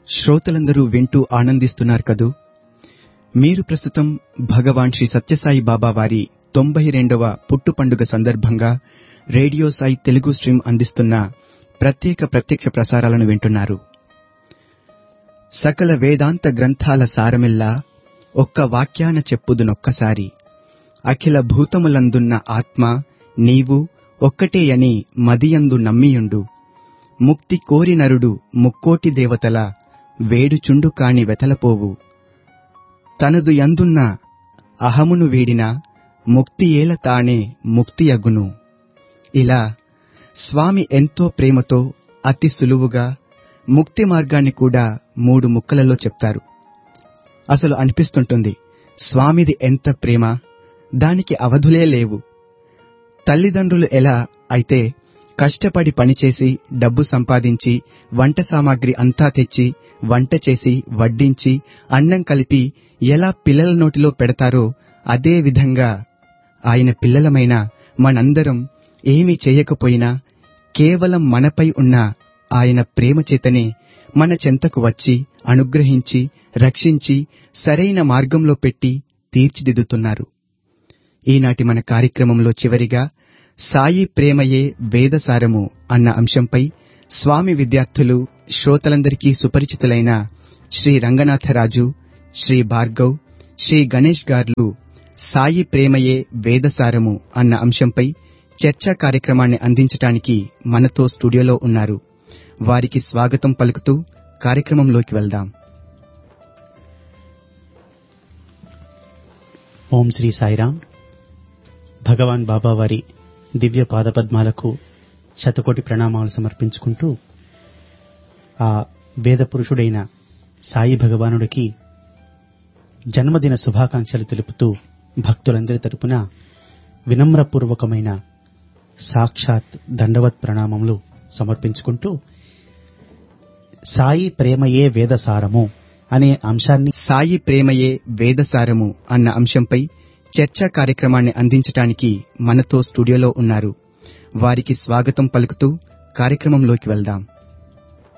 శ్రోతలందరూ వింటూ ఆనందిస్తున్నారు కదూ మీరు ప్రస్తుతం భగవాన్ శ్రీ సత్యసాయి బాబా వారి తొంభై రెండవ పుట్టు పండుగ సందర్భంగా రేడియో సాయి తెలుగు స్ట్రీమ్ అందిస్తున్న ప్రత్యేక ప్రత్యక్ష ప్రసారాలను వింటున్నారు సకల వేదాంత గ్రంథాల సారమిల్లా ఒక్క వాక్యాన చెప్పుదునొక్కసారి అఖిల భూతములందున్న ఆత్మ నీవు ఒక్కటేయని మదియందు నమ్మియుండు ముక్తి కోరి నరుడు ముక్కోటి దేవతల వేడుచుండు కాని వెతలపోవు తనదు యందున్న అహమును వీడిన ముక్తి ఏల తానే ముక్తియగును ఇలా స్వామి ఎంతో ప్రేమతో అతి సులువుగా ముక్తి మార్గాన్ని కూడా మూడు ముక్కలలో చెప్తారు అసలు అనిపిస్తుంటుంది స్వామిది ఎంత ప్రేమ దానికి అవధులే లేవు తల్లిదండ్రులు ఎలా అయితే కష్టపడి పనిచేసి డబ్బు సంపాదించి వంట సామాగ్రి అంతా తెచ్చి వంట చేసి వడ్డించి అన్నం కలిపి ఎలా పిల్లల నోటిలో పెడతారో అదే విధంగా ఆయన పిల్లలమైన మనందరం ఏమీ చేయకపోయినా కేవలం మనపై ఉన్న ఆయన ప్రేమ చేతనే మన చెంతకు వచ్చి అనుగ్రహించి రక్షించి సరైన మార్గంలో పెట్టి తీర్చిదిద్దుతున్నారు ఈనాటి మన కార్యక్రమంలో చివరిగా సాయి ప్రేమయే వేదసారము అన్న అంశంపై స్వామి విద్యార్థులు శ్రోతలందరికీ సుపరిచితులైన శ్రీ రంగనాథరాజు శ్రీ భార్గవ్ శ్రీ గణేష్ గార్లు సాయి ప్రేమయే వేదసారము అన్న అంశంపై చర్చా కార్యక్రమాన్ని అందించటానికి మనతో స్టూడియోలో ఉన్నారు వారికి స్వాగతం పలుకుతూ కార్యక్రమంలోకి వెళ్దాం ఓం శ్రీ సాయిరాం భగవాన్ బాబా వారి దివ్య పాదపద్మాలకు శతకోటి ప్రణామాలు సమర్పించుకుంటూ ఆ వేద పురుషుడైన సాయి భగవానుడికి జన్మదిన శుభాకాంక్షలు తెలుపుతూ భక్తులందరి తరపున వినమ్రపూర్వకమైన సాక్షాత్ దండవత్ ప్రణామములు సమర్పించుకుంటూ సాయి ప్రేమయే వేదసారము అనే అంశాన్ని సాయి ప్రేమయే వేదసారము అన్న అంశంపై చర్చా కార్యక్రమాన్ని అందించటానికి మనతో స్టూడియోలో ఉన్నారు వారికి స్వాగతం పలుకుతూ కార్యక్రమంలోకి వెళ్దాం